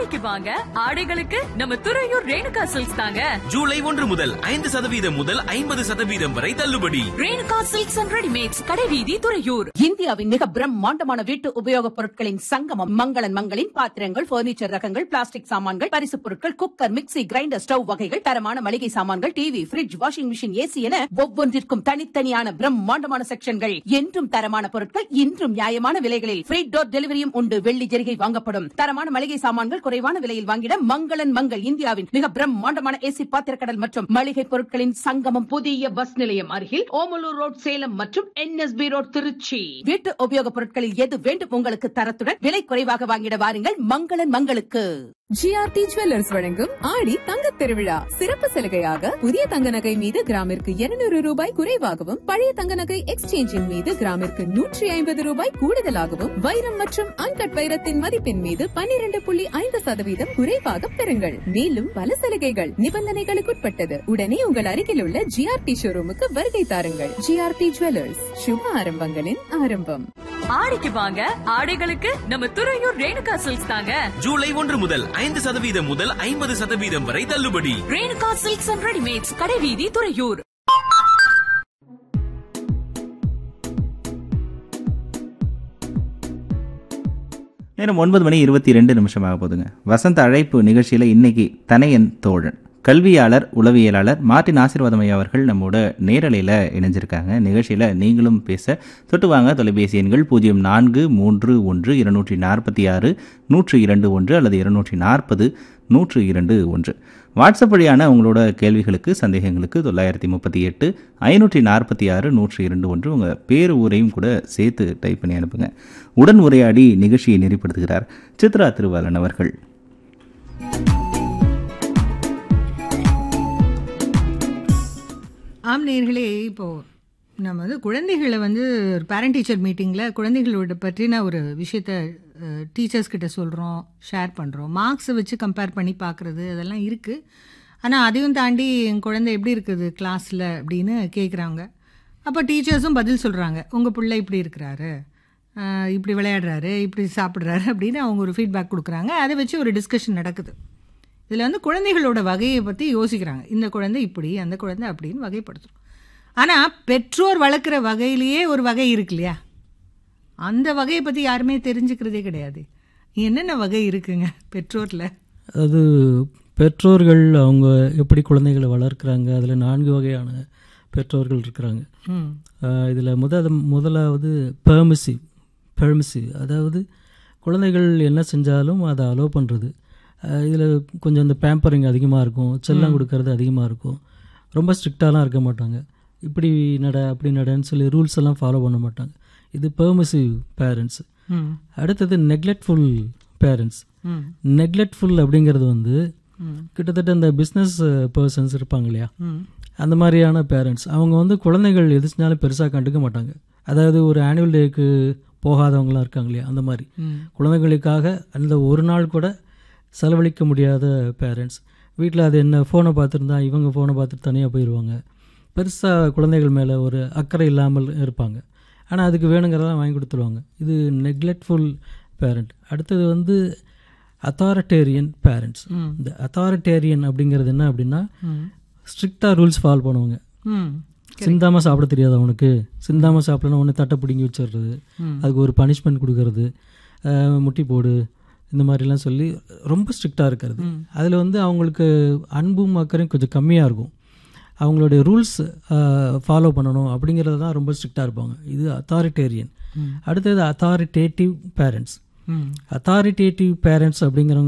ஆடிக்கு வாங்க ஆடைகளுக்கு நம்ம துறையூர் ரேணுகா சில்க்ஸ் தாங்க ஜூலை ஒன்று முதல் ஐந்து சதவீதம் முதல் ஐம்பது சதவீதம் வரை தள்ளுபடி ரேணுகா சில்க்ஸ் அண்ட் ரெடிமேட்ஸ் கடைவீதி துறையூர் இந்தியாவின் மிக பிரம்மாண்டமான வீட்டு உபயோகப் பொருட்களின் சங்கமம் மங்களன் மங்களின் பாத்திரங்கள் பர்னிச்சர் ரகங்கள் பிளாஸ்டிக் சாமான்கள் பரிசுப் பொருட்கள் குக்கர் மிக்ஸி கிரைண்டர் ஸ்டவ் வகைகள் தரமான மளிகை சாமான்கள் TV fridge washing machine AC என ஒவ்வொன்றிற்கும் தனித்தனியான பிரம்மாண்டமான செக்ஷன்கள் என்றும் தரமான பொருட்கள் இன்றும் நியாயமான விலைகளில் ஃப்ரீ டோர் டெலிவரியும் உண்டு வெள்ளி ஜெரிகை வாங்கப்படும் தரமான மளிகை சாமான்கள் குறைவான விலையில் வாங்கிட மங்களன் மங்கள் இந்தியாவின் மிக பிரம்மாண்டமான ஏசி பாத்திரக்கடல் மற்றும் மளிகை பொருட்களின் சங்கமம் புதிய பஸ் நிலையம் அருகில் ஓமலூர் ரோட் சேலம் மற்றும் என்எஸ்பி ரோட் திருச்சி வீட்டு உபயோகப் பொருட்களில் எது வேண்டும் உங்களுக்கு தரத்துடன் விலை குறைவாக வாங்கிட வாருங்கள் மங்களன் மங்களுக்கு ஜிஆர்டி ஜுவல்லர்ஸ் வழங்கும் ஆடி தங்கத் திருவிழா சிறப்பு சலுகையாக புதிய தங்க நகை மீது கிராமிற்கு 200 ரூபாய் குறைவாகவும் பழைய தங்க நகை எக்ஸ்சேஞ்சின் மீது கிராமிற்கு நூற்றி ஐம்பது ரூபாய் கூடுதலாகவும் வைரம் மற்றும் அன்கட் வைரத்தின் மதிப்பின் மீது 12.5% புள்ளி ஐந்து சதவீதம் குறைவாக பெறுங்கள் மேலும் பல சலுகைகள் நிபந்தனைகளுக்குட்பட்டது உடனே உங்கள் அருகில் உள்ள ஜிஆர்டி ஷோரூமுக்கு வருகை தாருங்கள் ஜிஆர்டி ஜுவல்லர்ஸ் சுப ஆரம்பங்களின் ஆரம்பம் ஆடிக்கு வாங்க ஆடைகளுக்கு நம்ம துறையூர் ரேணுகா சில்க்ஸ் தாங்க ஜூலை ஒன்று முதல் ஐந்து சதவீதம் முதல் ஐம்பது சதவீதம் வரை தள்ளுபடி ரேணுகா சில்க்ஸ் அண்ட் ரெடிமேட்ஸ் கடைவீதி துறையூர் நேரம் ஒன்பது மணி இருபத்தி ரெண்டு நிமிஷமாக போதுங்க வசந்த அழைப்பு நிகழ்ச்சியில் இன்னைக்கு தனையன் தோழன் கல்வியாளர் உளவியலாளர் மார்ட்டின் ஆசீர்வாதம் ஐயா அவர்கள் நம்மோட நேரலையில் இணைஞ்சிருக்காங்க நிகழ்ச்சியில் நீங்களும் பேச தொட்டு வாங்க தொலைபேசி எண்கள் பூஜ்ஜியம் நான்கு மூன்று ஒன்று இருநூற்றி நாற்பத்தி ஆறு நூற்று இரண்டு ஒன்று அல்லது இருநூற்றி நாற்பது நூற்று இரண்டு ஒன்று வாட்ஸ்அப் வழியான உங்களோட கேள்விகளுக்கு சந்தேகங்களுக்கு தொள்ளாயிரத்தி முப்பத்தி எட்டு ஐநூற்றி நாற்பத்தி ஆறு நூற்றி இரண்டு ஒன்று உங்கள் பேர் ஊரையும் கூட சேர்த்து டைப் பண்ணி அனுப்புங்க உடன் உரையாடி நிகழ்ச்சியை நெறிப்படுத்துகிறார் சித்ரா திருவாளன் அவர்கள் ஆம் நேர்களே இப்போது நம்ம வந்து குழந்தைகளை வந்து ஒரு பேரண்ட் டீச்சர் மீட்டிங்கில் குழந்தைகளோட பற்றின ஒரு விஷயத்த டீச்சர்ஸ் கிட்ட சொல்கிறோம் ஷேர் பண்ணுறோம் மார்க்ஸை வச்சு கம்பேர் பண்ணி பார்க்குறது அதெல்லாம் இருக்குது ஆனால் அதையும் தாண்டி என் குழந்தை எப்படி இருக்குது கிளாஸில் அப்படின்னு கேட்குறாங்க அப்போ டீச்சர்ஸும் பதில் சொல்கிறாங்க உங்கள் பிள்ளை இப்படி இருக்கிறாரு அஹ், இப்படி விளையாடுறாரு இப்படி சாப்பிட்றாரு அப்படின்னு அவங்க ஒரு ஃபீட்பேக் கொடுக்குறாங்க அதை வச்சு ஒரு டிஸ்கஷன் நடக்குது இதில் வந்து குழந்தைகளோட வகையை பற்றி யோசிக்கிறாங்க இந்த குழந்தை இப்படி அந்த குழந்தை அப்படின்னு வகைப்படுத்தும் ஆனால் பெற்றோர் வளர்க்குற வகையிலேயே ஒரு வகை இருக்கு இல்லையா அந்த வகையை பற்றி யாருமே தெரிஞ்சுக்கிறதே கிடையாது என்னென்ன வகை இருக்குங்க பெற்றோரில் அது பெற்றோர்கள் அவங்க எப்படி குழந்தைகளை வளர்க்குறாங்க அதில் நான்கு வகையான பெற்றோர்கள் இருக்கிறாங்க ம் இதில் முதல் முதலாவது பெர்மிசிவ் பெர்மிசிவ் அதாவது குழந்தைகள் என்ன செஞ்சாலும் அதை அலோவ் பண்ணுறது இதில் கொஞ்சம் இந்த பேம்பரிங் அதிகமாக இருக்கும் செல்லம் கொடுக்கறது அதிகமாக இருக்கும் ரொம்ப ஸ்ட்ரிக்டாலாம் இருக்க மாட்டாங்க இப்படி நட அப்படி நடன்னு சொல்லி ரூல்ஸ் எல்லாம் ஃபாலோ பண்ண மாட்டாங்க இது பெர்மிசிவ் பேரண்ட்ஸ் ம் அடுத்தது நெக்லெக்ட்ஃபுல் பேரண்ட்ஸ் ம் நெக்லெக்ட்ஃபுல் அப்படிங்கிறது வந்து ம். கிட்டத்தட்ட இந்த பிஸ்னஸ் பர்சன்ஸ் இருப்பாங்க இல்லையா ம் அந்த மாதிரியான பேரண்ட்ஸ் அவங்க வந்து குழந்தைகள் எது செஞ்சாலும் பெருசாக கண்டுக்க மாட்டாங்க அதாவது ஒரு ஆனுவல் டேக்கு போகாதவங்களாம் இருக்காங்க இல்லையா அந்த மாதிரி ம். குழந்தைகளுக்காக அந்த ஒரு நாள் கூட செலவழிக்க முடியாத பேரண்ட்ஸ் வீட்டில் அது என்ன ஃபோனை பார்த்துருந்தா இவங்க ஃபோனை பார்த்துட்டு தனியாக போயிடுவாங்க பெருசாக குழந்தைகள் மேலே ஒரு அக்கறை இல்லாமல் இருப்பாங்க ஆனால் அதுக்கு வேணுங்கிறதெல்லாம் வாங்கி கொடுத்துருவாங்க இது நெக்லெக்ட்ஃபுல் பேரண்ட் அடுத்தது வந்து அத்தாரிட்டேரியன் பேரண்ட்ஸ் இந்த அத்தாரிட்டேரியன் அப்படிங்கிறது என்ன அப்படின்னா ஸ்ட்ரிக்டாக ரூல்ஸ் ஃபாலோ பண்ணுவாங்க ம் சிந்தாமல் சாப்பிட தெரியாது அவனுக்கு சிந்தாமல் சாப்பிடணும் ஒன்று தட்டை பிடுங்கி வச்சிடுறது அதுக்கு ஒரு பனிஷ்மெண்ட் கொடுக்கறது அஹ், முட்டி போடு இந்த மாதிரிலாம் சொல்லி ரொம்ப ஸ்ட்ரிக்டாக இருக்கிறது அதில் வந்து அவங்களுக்கு அன்பும் அக்கறையும் கொஞ்சம் கம்மியாக இருக்கும் அவங்களுடைய ரூல்ஸ் ஃபாலோ பண்ணணும் அப்படிங்கிறது தான் ரொம்ப ஸ்ட்ரிக்டாக இருப்பாங்க இது அத்தாரிட்டேரியன் அடுத்தது அத்தாரிட்டேட்டிவ் பேரண்ட்ஸ் ம் அத்தாரிட்டேட்டிவ் பேரண்ட்ஸ் அப்படிங்கிறவங்க